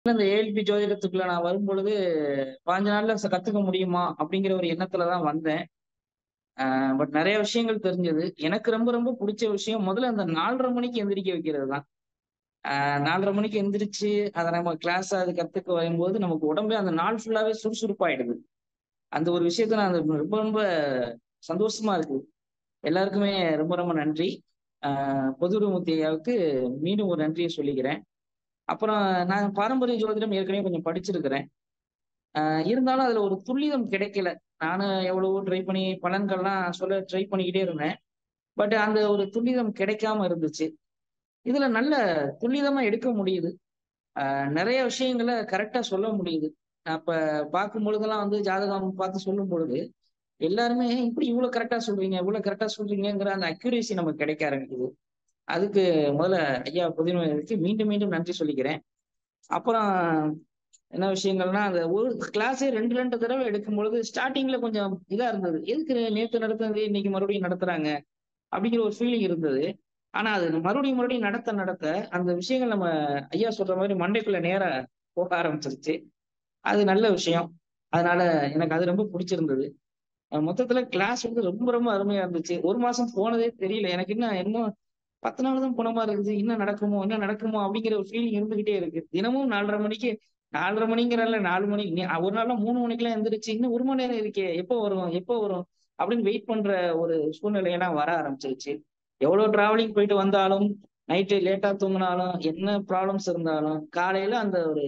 இந்த ஏஎல்பி ஜோதிடத்துக்குள்ள நான் வரும்பொழுது பாஞ்சு நாள்ல ச- கத்துக்க முடியுமா அப்படிங்கிற ஒரு எண்ணத்துல தான் வந்தேன் பட் நிறைய விஷயங்கள் தெரிஞ்சது எனக்கு ரொம்ப ரொம்ப பிடிச்ச விஷயம் முதல்ல அந்த நாலரை மணிக்கு எந்திரிக்க வைக்கிறது தான் நாலரை மணிக்கு எந்திரிச்சு அதை நம்ம கிளாஸ் அது கத்துக்க வரும்போது நமக்கு உடம்பே அந்த நாள் ஃபுல்லாவே சுறுசுறுப்பாயிடுது அந்த ஒரு விஷயத்த நான் அது ரொம்ப ரொம்ப சந்தோஷமா இருக்கு எல்லாருக்குமே ரொம்ப ரொம்ப நன்றி ஆஹ் பொதுவுடைமூர்த்தி ஐயாவுக்கு மீண்டும் ஒரு நன்றியை சொல்லிக்கிறேன் அப்புறம் நான் பாரம்பரிய ஜோதிடம் ஏற்கனவே கொஞ்சம் படிச்சிருக்கிறேன் ஆஹ் இருந்தாலும் அதுல ஒரு துல்லியம் கிடைக்கல நானும் எவ்வளவோ ட்ரை பண்ணி பலன்கள்லாம் சொல்ல ட்ரை பண்ணிக்கிட்டே இருந்தேன் பட் அந்த ஒரு துல்லியம் கிடைக்காம இருந்துச்சு இதுல நல்ல துல்லிதமா எடுக்க முடியுது ஆஹ் நிறைய விஷயங்களை கரெக்டா சொல்ல முடியுது அப்ப பார்க்கும் பொழுதெல்லாம் வந்து ஜாதகம் பார்த்து சொல்லும் பொழுது எல்லாருமே இப்படி இவ்வளவு கரெக்டா சொல்றீங்க இவ்வளவு கரெக்டா சொல்றீங்கிற அந்த அக்யூரேசி நமக்கு கிடைக்க ஆரம்பிக்குது அதுக்கு முதல்ல ஐயா புதினத்துக்கு மீண்டும் மீண்டும் நன்றி சொல்லிக்கிறேன் அப்புறம் என்ன விஷயங்கள்னா அந்த ஒரு கிளாஸே ரெண்டு ரெண்டு தடவை எடுக்கும் பொழுது ஸ்டார்டிங்ல கொஞ்சம் இதா இருந்தது எதுக்கு நேத்து நடத்துனது இன்னைக்கு மறுபடியும் நடத்துறாங்க அப்படிங்கிற ஒரு ஃபீலிங் இருந்தது ஆனா அது மறுபடியும் மறுபடியும் நடத்த நடத்த அந்த விஷயங்கள் நம்ம ஐயா சொல்ற மாதிரி மண்டைக்குள்ள நேர போக ஆரம்பிச்சிருச்சு அது நல்ல விஷயம் அதனால எனக்கு அது ரொம்ப பிடிச்சிருந்தது அஹ் மொத்தத்துல கிளாஸ் வந்து ரொம்ப ரொம்ப அருமையா இருந்துச்சு ஒரு மாசம் போனதே தெரியல எனக்கு இன்னும் இன்னும் பத்து நாள் தான் போன மாதிரி இருக்குது என்ன நடக்குமோ என்ன நடக்குமோ அப்படிங்கிற ஒரு ஃபீலிங் இருந்துகிட்டே இருக்கு தினமும் நாலரை மணிக்கு நாலரை மணிங்கிறனால நாலு மணி நீ- ஒரு நாள்ல மூணு மணிக்கெல்லாம் எந்திரிச்சு இன்னும் ஒரு மணி நேரம் இருக்கே எப்போ வரும் எப்போ வரும் அப்படின்னு வெயிட் பண்ற ஒரு சூழ்நிலையெல்லாம் வர ஆரம்பிச்சிருச்சு எவ்வளவு டிராவலிங் போயிட்டு வந்தாலும் நைட்டு லேட்டா தூங்கினாலும் என்ன ப்ராப்ளம்ஸ் இருந்தாலும் காலையில அந்த ஒரு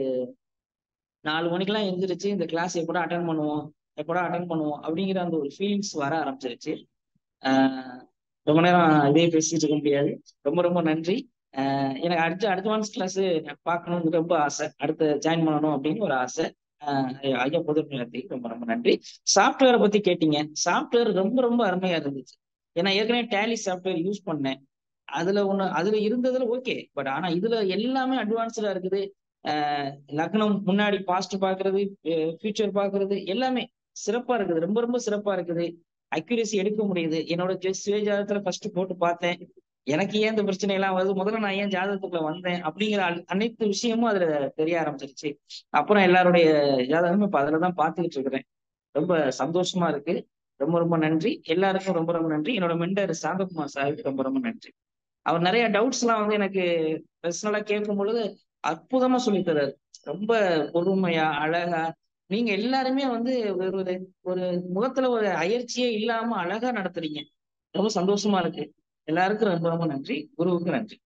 நாலு மணிக்கெல்லாம் எந்திரிச்சு இந்த கிளாஸ் எப்படா அட்டன் பண்ணுவோம் எப்படா அட்டன் பண்ணுவோம் அப்படிங்கிற அந்த ஒரு ஃபீலிங்ஸ் வர ஆரம்பிச்சிருச்சு ஆஹ் ரொம்ப நேரம் இதே பேசிட்டு இருக்க முடியாது ரொம்ப ரொம்ப நன்றி ஆஹ் எனக்கு அடுத்த அட்வான்ஸ் கிளாஸ் பார்க்கணும்னு ரொம்ப ஆசை அடுத்து ஜாயின் பண்ணணும் அப்படின்னு ஒரு ஆசை ஆஹ் ஐயா பொதுநலத்துக்கு ரொம்ப ரொம்ப நன்றி சாஃப்ட்வேரை பத்தி கேட்டீங்க சாஃப்ட்வேர் ரொம்ப ரொம்ப அருமையா இருந்துச்சு ஏன்னா ஏற்கனவே டேலி சாஃப்ட்வேர் யூஸ் பண்ணேன் அதுல ஒண்ணு அதுல இருந்ததுல ஓகே பட் ஆனா இதுல எல்லாமே அட்வான்ஸ்டா இருக்குது ஆஹ் லக்னம் முன்னாடி பாஸ்ட் பாக்குறது ஃபியூச்சர் பாக்குறது எல்லாமே சிறப்பா இருக்குது ரொம்ப ரொம்ப சிறப்பா இருக்குது அக்யூரேசி எடுக்க முடியுது என்னோட சுய ஜாதகத்துல ஃபர்ஸ்ட் போட்டு பார்த்தேன் எனக்கு ஏன் இந்த பிரச்சனை எல்லாம் வருது முதல்ல நான் ஏன் ஜாதகத்துக்குள்ள வந்தேன் அப்படிங்கிற அல்- அனைத்து விஷயமும் அதுல தெரிய ஆரம்பிச்சிருச்சு அப்புறம் எல்லாருடைய ஜாதகமும் இப்ப அதுலதான் பார்த்துக்கிட்டு இருக்கிறேன் ரொம்ப சந்தோஷமா இருக்கு ரொம்ப ரொம்ப நன்றி எல்லாருக்கும் ரொம்ப ரொம்ப நன்றி என்னோட மெண்டர் சாந்தகுமார் சாருக்கு ரொம்ப ரொம்ப நன்றி அவர் நிறைய டவுட்ஸ் எல்லாம் வந்து எனக்கு பர்சனலா கேட்கும் பொழுது அற்புதமா சொல்லித் தர்றாரு ரொம்ப பொறுமையா அழகா நீங்க எல்லாருமே வந்து ஒரு ஒரு ஒரு முகத்துல ஒரு அயற்சியே இல்லாம அழகா நடத்துறீங்க ரொம்ப சந்தோஷமா இருக்கு எல்லாருக்கும் ரொம்ப ரொம்ப நன்றி குருவுக்கு நன்றி